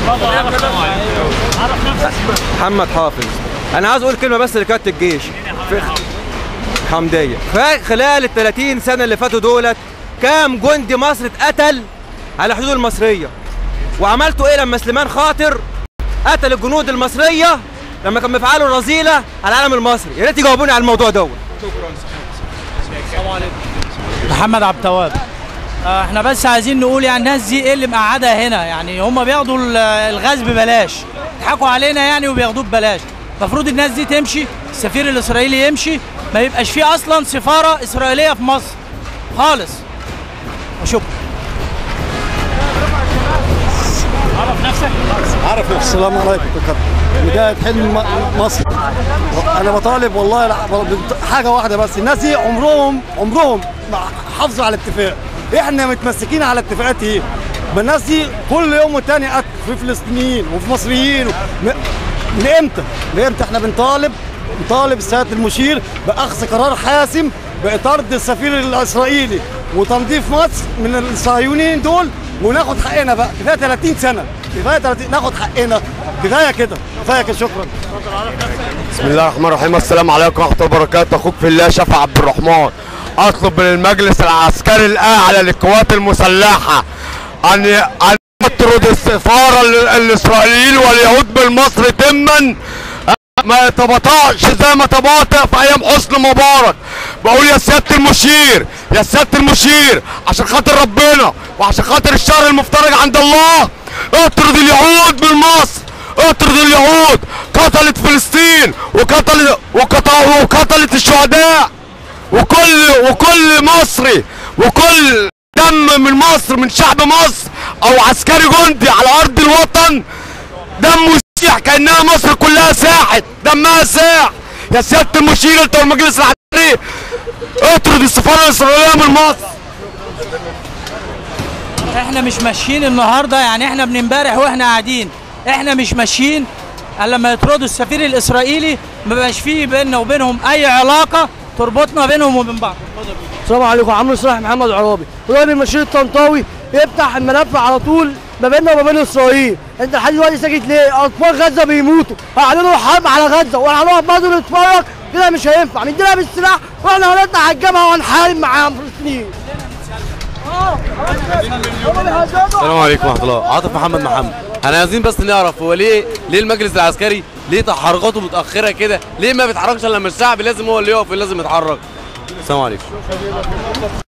محمد حافظ انا عاوز اقول كلمه بس لكابتن الجيش في حمديه فخلال ال 30 سنه اللي فاتوا دولت كام جندي مصري اتقتل على الحدود المصريه وعملتوا ايه لما سليمان خاطر قتل الجنود المصريه لما كان بيفعلوا رذيله على العالم المصري يا ريت يجاوبوني على الموضوع دوت محمد عبد التواب آه، احنا بس عايزين نقول يعني الناس دي ايه اللي مقعدها هنا يعني هم بياخدوا ال- الغاز ببلاش يضحكوا علينا يعني وبياخدوه ببلاش المفروض الناس دي تمشي السفير الاسرائيلي يمشي ما يبقاش فيه اصلا سفاره اسرائيليه في مصر خالص وشكرا السلام عليكم يا كابتن بداية حلم م- مصر انا بطالب والله لا- ب- حاجه واحده بس الناس دي عمرهم عمرهم ما حافظوا على الاتفاق احنا متمسكين على اتفاقات ايه ما الناس دي كل يوم والتاني قتل في فلسطينيين وفي مصريين و... م... لامتى لامتى احنا بنطالب بنطالب السيد المشير باخذ قرار حاسم بطرد السفير الاسرائيلي وتنظيف مصر من الصهيونيين دول وناخد حقنا بقى كفايه 30 سنه كفايه 30 ناخد حقنا كفايه كده كفايه كده شكرا بسم الله الرحمن الرحيم السلام عليكم ورحمه الله وبركاته اخوك في الله شفا عبد الرحمن اطلب من المجلس العسكري الاعلى للقوات المسلحه ان ان يطرد السفاره ال- الاسرائيليين واليهود من مصر تما ما يتباطأش زي ما تباطأ في ايام حسني مبارك بقول يا سياده المشير يا سياده المشير عشان خاطر ربنا وعشان خاطر الشر المفترج عند الله اطرد اليهود من مصر اطرد اليهود قتلت فلسطين وقتلت وقتل وقتلت الشهداء وكل وكل مصري وكل دم من مصر من شعب مصر او عسكري جندي على ارض الوطن دمه يسيح كانها مصر كلها ساحت دمها ساح يا سياده المشير انت والمجلس العسكري اطرد السفاره الاسرائيليه من مصر احنا مش ماشيين النهارده يعني احنا من امبارح واحنا قاعدين احنا مش ماشيين الا لما يطردوا السفير الاسرائيلي ما بقاش فيه بيننا وبينهم اي علاقه تربطنا بينهم وبين بعض السلام عليكم عمرو صلاح محمد عرابي والراجل المشير الطنطاوي يفتح الملف على طول ما بيننا وما بين اسرائيل انت لحد دلوقتي ساكت ليه؟ اطفال غزه بيموتوا اعلنوا حرب على غزه وانا هنقعد برضه نتفرج كده مش هينفع ندينا بالسلاح واحنا هنطلع على الجبهه وهنحارب مع الفلسطينيين السلام عليكم ورحمه الله عاطف محمد محمد احنا عايزين بس نعرف هو ليه ليه المجلس العسكري ليه تحركاته متاخره كده ليه ما بيتحركش الا لما الشعب لازم هو اللي يقف لازم يتحرك السلام عليكم